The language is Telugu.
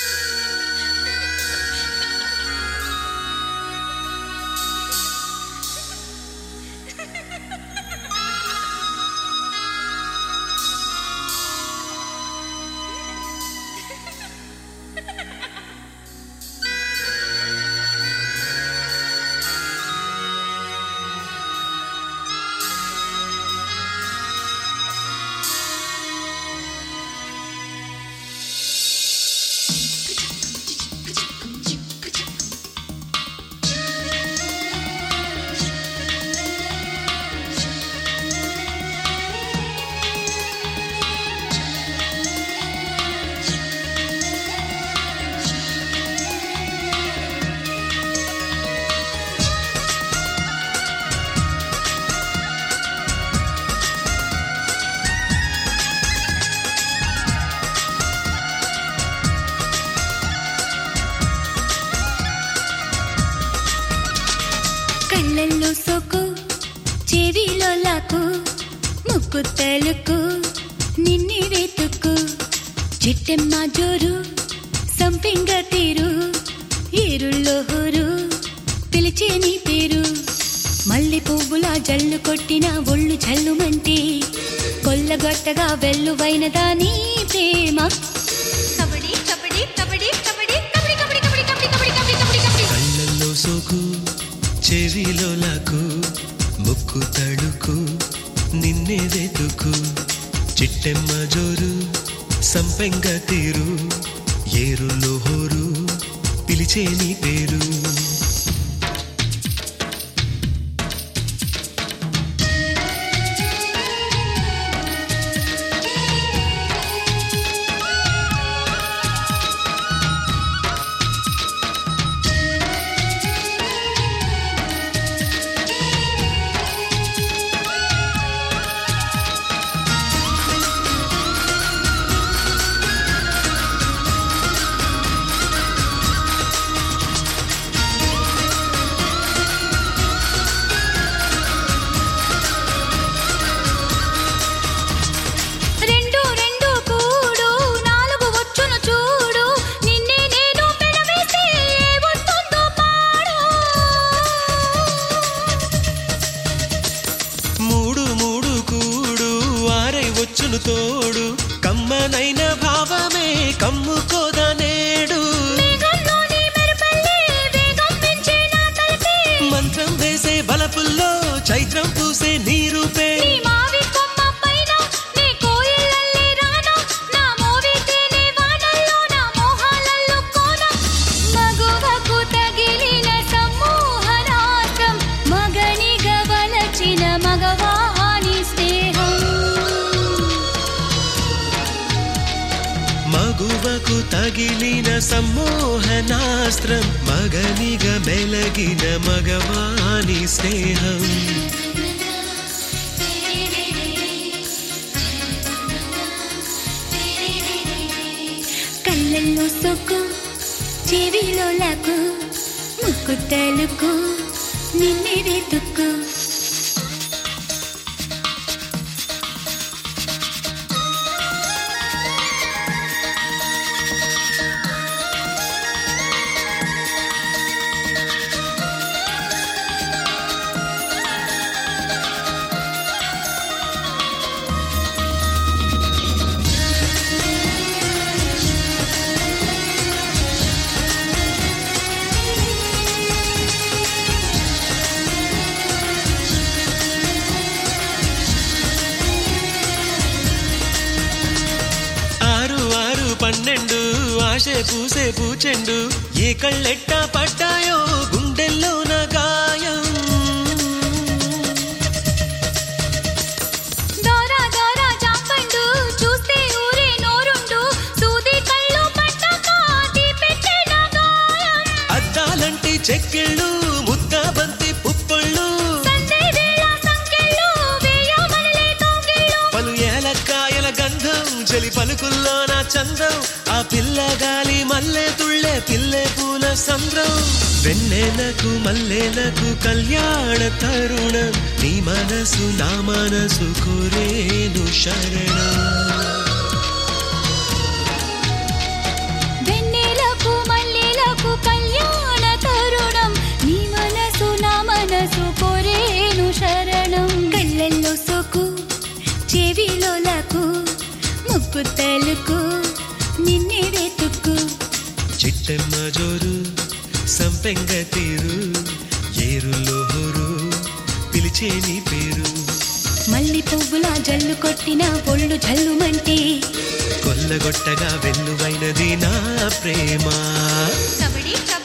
కళ్ళల్లో సోకు చెవిలో లాకు ముక్కు తలుకు నిన్ని వెతుకు చిట్టెమ్మ జోరు సంపింగ తీరు ఏరుల్లో హోరు పిలిచే నీ పేరు మల్లె పువ్వులా జల్లు కొట్టిన ఒళ్ళు జల్లుమంటే కొల్లగొట్టగా వెల్లువైనదా నీ ప్రేమ కబడ్డీ కబడ్డీ కబడ్డీ కబడ్డీ కబడ్డీ కబడ్డీ కబడ్డీ కబడ్డీ కబడ్డీ కబడ్డీ కబడ్డీ కళ్ళల్లో సోకు చెవిలో లాకు ముక్కు తడుకు నిన్నే వెతుకు చిట్టెమ్మ జోరు సంపెంగ తీరు ఏరులో హోరు పిలిచే నీ పేరు రెండు రెండు కూడు నాలుగు వచ్చును చూడు నిన్నే నేను పెనవేసి ఏమొస్తుందో పాడు మూడు మూడు కూడు ఆరై వచ్చును తోడు కమ్మనైన భావమే కమ్ముకోదా నేడు మేఘంలోని మెరుపల్లే వేగం పెంచే నా తలపే మంత్రం వేసే బలపుల్లో చైత్రం పూసే నీ రూపే నీ మావి కొమ్మ పైన నీ కోయిలల్లే రాను నా మోవితేనే వానల్లో నా మోహాలల్లో కోన మగువకు తగిలిన సమ్మోహనార్థం మగనిగ వలచిన మగవాని స్నేహం మగువకు తగిలిన సమ్మోహనాస్త్రం మగనిగ మెలగిన మగవాని స్నేహం కళ్ళల్లో సొక్కు చెవిలో లాకు ముక్కు తలుకు నిన్నే వెతుక్కు ఆరు ఆరు పన్నెండు ఆశ పూసే పూచెండు ఏ కళ్ళెట్టా పడ్డాయో గుండెల్లో నా గాయం దోరా దోరా జాంపండు చూస్తే ఊరే నోరుండు సూది కళ్ళు పట్టాక పెట్టే నా గాయం అద్దాలంటి చెక్కిళ్ళు ముద్దాబంతి పుప్పళ్ళు సందే వేళ సంకెళ్ళు వేయమనలే కౌగిళ్ళు పలు ఏలక్కాయల గంధం చలి పలుకుల్లో నా చందం ఆ పిల్ల గాలి మల్లె తుళ్ళే పిల్లె పూల సంద్రం వెన్నెలకు మల్లెలకు కళ్యాణ తరుణం నీ మనసు నా మనసు కోరేను శరణం వెన్నెల తలుపు తలుకు నిన్నే వెతుకు చిట్టెమ్మ జోరు సంపెంగ తీరు ఏరులో హోరు పిలిచే నీ పేరు మల్లి పువ్వులా జల్లు కొట్టిన ఒళ్ళు జల్లుమంటే కొల్లగొట్టగా వెల్లువైనది నా ప్రేమ కబడ్డీ కబడ్డీ